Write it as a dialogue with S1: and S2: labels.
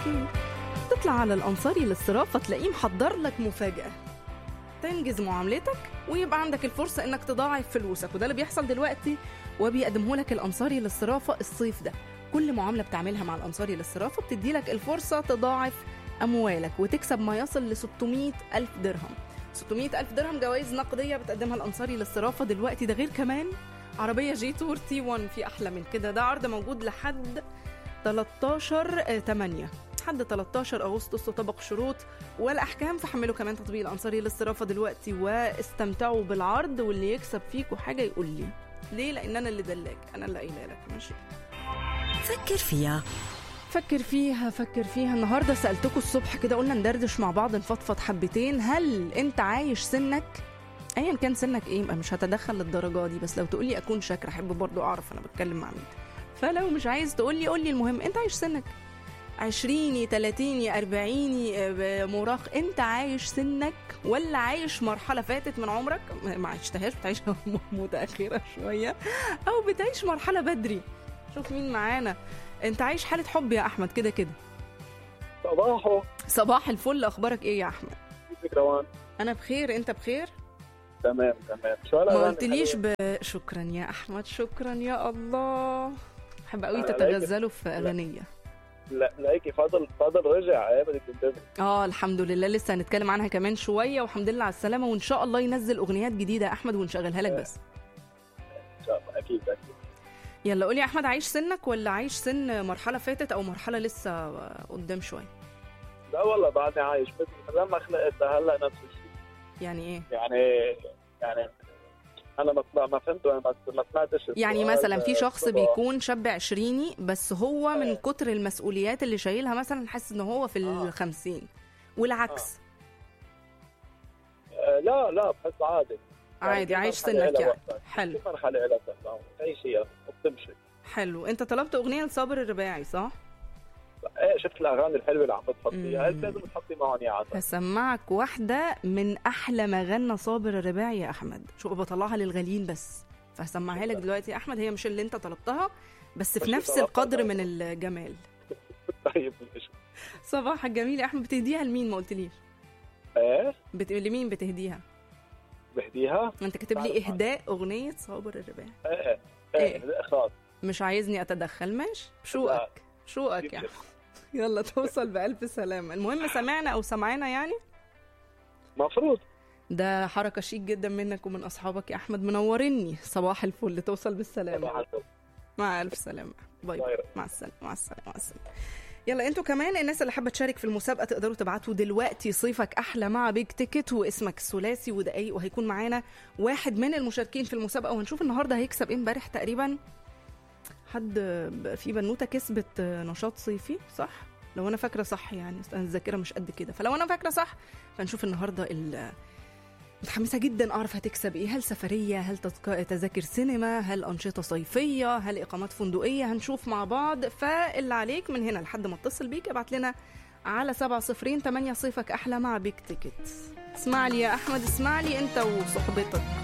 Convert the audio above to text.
S1: مم. تطلع على الأنصاري للصرافة تلاقيه محضر لك مفاجأة تنجز معاملتك ويبقى عندك الفرصة إنك تضاعف فلوسك وده اللي بيحصل دلوقتي وبيقدمه لك الأنصاري للصرافة الصيف ده كل معاملة بتعملها مع الأنصاري للصرافة بتدي لك الفرصة تضاعف أموالك وتكسب ما يصل ل 600 ألف درهم 600 ألف درهم جوائز نقدية بتقدمها الأنصاري للصرافة دلوقتي ده غير كمان عربية جي تور تي 1 في أحلى من كده ده عرض موجود لحد 13 8 لحد 13 أغسطس وطبق شروط والأحكام فحملوا كمان تطبيق الأنصاري للصرافة دلوقتي واستمتعوا بالعرض واللي يكسب فيكوا حاجة يقول لي ليه؟ لأن أنا اللي دلاك أنا اللي قايلة لك ماشي
S2: فكر فيها
S1: فكر فيها فكر فيها النهارده سالتكم الصبح كده قلنا ندردش مع بعض نفضفض حبتين هل انت عايش سنك ايا كان سنك ايه يبقى مش هتدخل للدرجه دي بس لو تقولي اكون شاكره احب برضو اعرف انا بتكلم مع مين فلو مش عايز تقولي قولي المهم انت عايش سنك عشريني تلاتيني أربعيني آه، مراهق انت عايش سنك ولا عايش مرحلة فاتت من عمرك ما عشتهاش بتعيشها متأخرة شوية أو بتعيش مرحلة بدري شوف مين معانا انت عايش حالة حب يا أحمد كده كده
S3: صباحو
S1: صباح الفل اخبارك ايه يا احمد
S3: كيفك روان
S1: انا بخير انت بخير
S3: تمام تمام شو
S1: ما
S3: الأغاني
S1: قلتليش
S3: الحلوة؟
S1: ب... شكرا يا احمد شكرا يا الله بحب قوي
S3: لا،
S1: تتغزلوا في اغنيه
S3: لا لاقيكي فاضل فاضل رجع ايه بدك تنتبهي
S1: اه الحمد لله لسه هنتكلم عنها كمان شويه والحمد لله على السلامه وان شاء الله ينزل اغنيات جديده يا احمد ونشغلها لك بس
S3: ان شاء الله اكيد اكيد
S1: يلا قولي يا احمد عايش سنك ولا عايش سن مرحله فاتت او مرحله لسه قدام شويه
S3: لا والله بعدني عايش مثل من لما خلقت لهلا نفس الشيء
S1: يعني ايه
S3: يعني يعني انا ما ما- ما فهمت انا بس ما سمعتش
S1: يعني
S3: السؤال
S1: مثلا في شخص
S3: بالضبط.
S1: بيكون شاب عشريني بس هو من
S3: آه.
S1: كتر المسؤوليات اللي شايلها مثلا حاسس ان هو في
S3: آه.
S1: الخمسين والعكس
S3: آه، لا لا بحس عادي
S1: عادي
S3: كل
S1: عايش
S3: مرحلة
S1: سنك
S3: إلها
S1: يعني
S3: وقتها.
S1: حلو
S3: كل مرحله لها وقتها تعيشيها وبتمشي
S1: حلو انت طلبت اغنيه لصابر الرباعي صح
S3: ايه شفت الاغاني الحلوه اللي عم بتحطيها
S1: مم.
S3: لازم تحطي معهم يا عسل
S1: هسمعك واحده من احلى ما غنى صابر الرباعي يا احمد شو بطلعها للغاليين بس فهسمعها لك دلوقتي يا احمد هي مش اللي انت طلبتها بس في
S3: مش
S1: نفس
S3: طلبتها
S1: القدر
S3: طيب.
S1: من الجمال
S3: طيب مش
S1: صباحك جميل يا احمد بتهديها لمين ما قلتليش
S3: ايه
S1: بت... لمين بتهديها
S3: بهديها
S1: انت كاتب لي اهداء اغنيه صابر الرباعي
S3: ايه
S1: إيه؟
S3: ايه ايه خلاص
S1: مش عايزني اتدخل ماشي شوقك شوقك يعني يلا توصل بألف سلامة المهم سمعنا أو سمعنا يعني
S3: مفروض
S1: ده حركة شيك جدا منك ومن أصحابك يا أحمد منورني صباح الفل توصل بالسلامة
S3: صباح الفل.
S1: مع ألف سلامة باي
S3: باي.
S1: باي مع السلامة مع السلامة مع السلامة يلا انتوا كمان الناس اللي حابه تشارك في المسابقه تقدروا تبعتوا دلوقتي صيفك احلى مع بيج تيكت واسمك الثلاثي ودقايق وهيكون معانا واحد من المشاركين في المسابقه وهنشوف النهارده هيكسب ايه امبارح تقريبا حد في بنوته كسبت نشاط صيفي صح لو انا فاكره صح يعني أصل انا الذاكره مش قد كده فلو انا فاكره صح فنشوف النهارده ال متحمسة جدا أعرف هتكسب إيه هل سفرية هل تذك- تذاكر سينما هل أنشطة صيفية هل إقامات فندقية هنشوف مع بعض فاللي عليك من هنا لحد ما اتصل بيك ابعت لنا على سبعة صفرين تمانية صيفك أحلى مع بيك تيكت اسمع لي يا أحمد اسمع لي أنت وصحبتك